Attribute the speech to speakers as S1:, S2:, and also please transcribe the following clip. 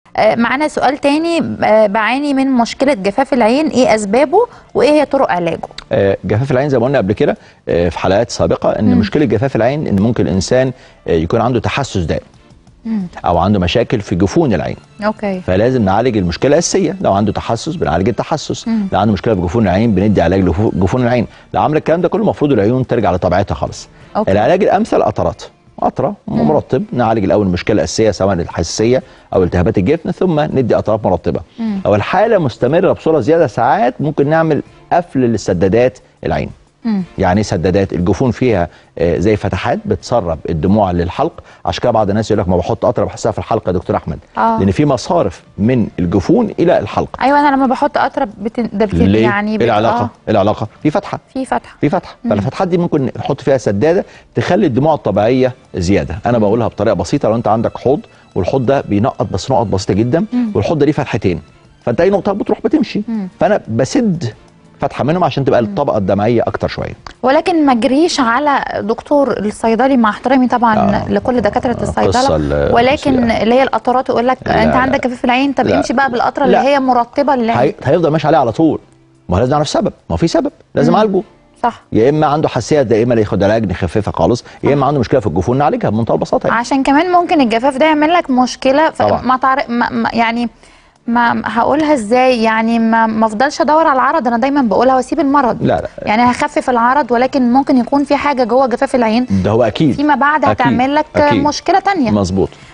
S1: آه، معانا سؤال تاني آه، بعاني من مشكله جفاف العين ايه اسبابه وايه هي طرق علاجه
S2: آه، جفاف العين زي ما قلنا قبل كده آه، في حلقات سابقه ان
S1: مم.
S2: مشكله جفاف العين ان ممكن الانسان آه، يكون عنده تحسس دائم
S1: مم.
S2: او عنده مشاكل في جفون العين
S1: اوكي
S2: فلازم نعالج المشكله الاساسيه لو عنده تحسس بنعالج التحسس
S1: مم.
S2: لو عنده مشكله في جفون العين بندي علاج لجفون العين لو عمل الكلام ده كله المفروض العيون ترجع لطبيعتها خالص
S1: أوكي.
S2: العلاج الامثل قطرات قطره مرطب نعالج الاول المشكله الاساسيه سواء الحساسيه او التهابات الجفن ثم ندي قطرات مرطبه
S1: مم.
S2: او الحاله مستمره بصوره زياده ساعات ممكن نعمل قفل للسدادات العين
S1: مم.
S2: يعني ايه سدادات الجفون فيها آه، زي فتحات بتسرب الدموع للحلق عشان كده بعض الناس يقول لك ما بحط قطره بحسها في الحلق يا دكتور احمد
S1: آه.
S2: لان في مصارف من الجفون الى الحلق
S1: ايوه انا لما بحط قطره بتن... ده بتن...
S2: ليه؟
S1: يعني
S2: ايه
S1: بت-
S2: العلاقه؟
S1: آه،
S2: ايه العلاقه؟ في فتحه
S1: في فتحه
S2: في فتحه
S1: مم.
S2: فالفتحات دي ممكن نحط فيها سداده تخلي الدموع الطبيعيه زياده انا بقولها بطريقه بسيطه لو انت عندك حوض والحوض ده بينقط بس نقط بسيطه جدا
S1: مم.
S2: والحوض ده ليه فتحتين فانت اي نقطه بتروح بتمشي
S1: مم.
S2: فانا بسد فتحه منهم عشان تبقى الطبقه الدمعيه اكتر شويه
S1: ولكن ما اجريش على دكتور الصيدلي مع احترامي طبعا
S2: آه.
S1: لكل دكاتره
S2: قصة
S1: الصيدله
S2: ال-
S1: ولكن
S2: المسيئة.
S1: اللي هي القطرات يقول لك
S2: لا،
S1: انت
S2: لا.
S1: عندك جفاف العين طب
S2: لا.
S1: امشي بقى بالقطره اللي
S2: لا.
S1: هي مرطبه للعين
S2: هي... هيفضل ماشي عليه على طول ما هو لازم نعرف السبب ما هو في سبب لازم
S1: مم.
S2: اعالجه
S1: صح
S2: يا اما عنده حساسيه دائمه اللي ياخد علاج نخففها خالص يا اما عنده مشكله في الجفون نعالجها بمنتهى البساطه يعني.
S1: عشان كمان ممكن الجفاف ده يعمل لك مشكله
S2: طبعا.
S1: ما تعرف ما ما- يعني ما هقولها ازاي يعني ما ما افضلش ادور على العرض انا دايما بقولها واسيب المرض
S2: لا لا
S1: يعني هخفف العرض ولكن ممكن يكون في حاجه جوه جفاف العين
S2: ده هو اكيد
S1: فيما بعد
S2: أكيد.
S1: هتعمل لك
S2: أكيد.
S1: مشكله تانية
S2: مظبوط